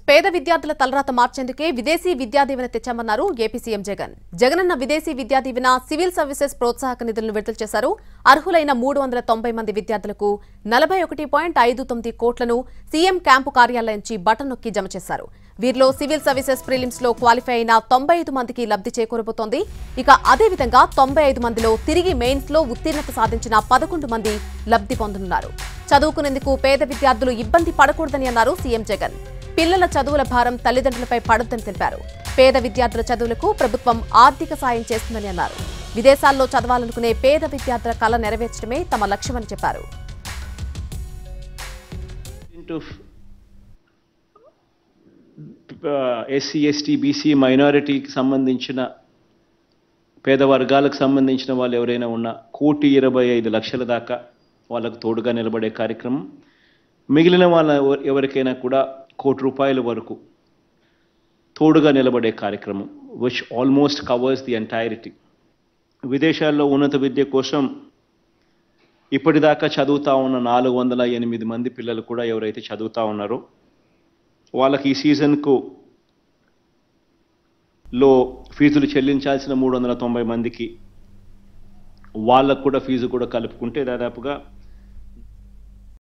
పేద విద్యార్థుల తలరాత మార్చేందుకే విదేశీ విద్యా దీవెన తెచ్చామన్నారు ఏపీ సీఎం జగన్ జగనన్న విదేశీ విద్యా దీవెన సివిల్ సర్వీసెస్ ప్రోత్సాహక నిధులను విడుదల చేశారు అర్హులైన మూడు వందల తొంభై మంది విద్యార్థులకు నలభై ఒకటి పాయింట్ ఐదు తొమ్మిది కోట్లను సీఎం క్యాంపు కార్యాలయం నుంచి బటన్ నొక్కి జమ చేశారు వీరిలో సివిల్ సర్వీసెస్ ప్రిలిమ్స్ లో క్వాలిఫై అయిన తొంభై ఐదు మందికి లబ్ధి చేకూరబోతోంది ఇక అదేవిధంగా తొంభై ఐదు మందిలో తిరిగి మెయిన్స్ లో ఉత్తీర్ణత సాధించిన పదకొండు మంది లబ్ధి పొందనున్నారు చదువుకునేందుకు పేద విద్యార్థులు ఇబ్బంది పడకూడదని అన్నారు సీఎం జగన్ పిల్లల చదువుల భారం తల్లిదండ్రులపై పడొద్దని తెలిపారు పేద విద్యార్థుల చదువులకు ప్రభుత్వం ఆర్థిక సాయం చేస్తుందని అన్నారు విదేశాల్లో చదవాలనుకునే పేద విద్యార్థుల కళ నెరవేర్చడమే తమ లక్ష్యమని చెప్పారు of ఎస్సీ ఎస్టీ బీసీ మైనారిటీకి సంబంధించిన పేద వర్గాలకు సంబంధించిన వాళ్ళు ఎవరైనా ఉన్నా కోటి ఇరవై ఐదు లక్షల దాకా వాళ్ళకు తోడుగా నిలబడే కార్యక్రమం మిగిలిన వాళ్ళ ఎవ- ఎవరికైనా కూడా కోటి రూపాయల వరకు తోడుగా నిలబడే కార్యక్రమం which almost covers the entirety విదేశాల్లో ఉన్నత విద్య కోసం ఇప్పటిదాకా చదువుతా ఉన్న నాలుగు వందల ఎనిమిది మంది పిల్లలు కూడా ఎవరైతే చదువుతా ఉన్నారో వాళ్ళకి ఈ సీజన్కు లో ఫీజులు చెల్లించాల్సిన మూడు వందల తొంభై మందికి వాళ్ళకు కూడా ఫీజు కూడా కలుపుకుంటే దాదాపుగా